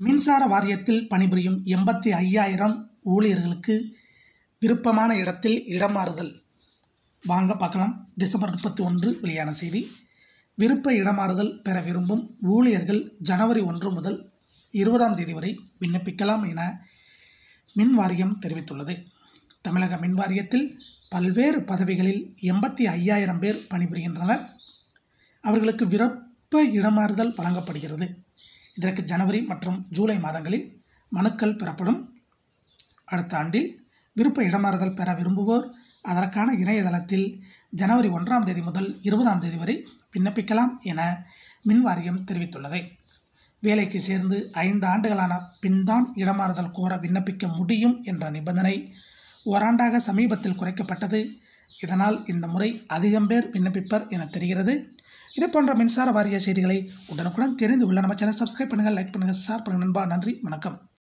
மின்சார வாரியத்தில் பணிபுரியும் எண்பத்தி ஐயாயிரம் ஊழியர்களுக்கு விருப்பமான இடத்தில் இடமாறுதல் வாங்க பார்க்கலாம் டிசம்பர் முப்பத்தி ஒன்று வெளியான செய்தி விருப்ப இடமாறுதல் பெற விரும்பும் ஊழியர்கள் ஜனவரி ஒன்று முதல் இருபதாம் தேதி வரை விண்ணப்பிக்கலாம் என மின் வாரியம் தெரிவித்துள்ளது தமிழக மின் வாரியத்தில் பல்வேறு பதவிகளில் எண்பத்தி ஐயாயிரம் பேர் பணிபுரிகின்றனர் அவர்களுக்கு விருப்ப இடமாறுதல் வழங்கப்படுகிறது இதற்கு ஜனவரி மற்றும் ஜூலை மாதங்களில் மனுக்கள் பெறப்படும் அடுத்த ஆண்டில் விருப்ப இடமாறுதல் பெற விரும்புவோர் அதற்கான இணையதளத்தில் ஜனவரி ஒன்றாம் தேதி முதல் இருபதாம் தேதி வரை விண்ணப்பிக்கலாம் என மின் வாரியம் தெரிவித்துள்ளது வேலைக்கு சேர்ந்து ஐந்து ஆண்டுகளான பின்தான் இடமாறுதல் கோர விண்ணப்பிக்க முடியும் என்ற நிபந்தனை ஓராண்டாக சமீபத்தில் குறைக்கப்பட்டது இதனால் இந்த முறை அதிகம் பேர் விண்ணப்பிப்பர் என தெரிகிறது இது போன்ற மின்சார வாரிய செய்திகளை உடனுக்குடன் தெரிந்து கொள்ள நம்ம சேனல் சப்ஸ்கிரைப் பண்ணுங்கள் லைக் பண்ணுங்கள் ஷேர் பண்ணுங்கள் நண்பா நன்றி வணக்கம்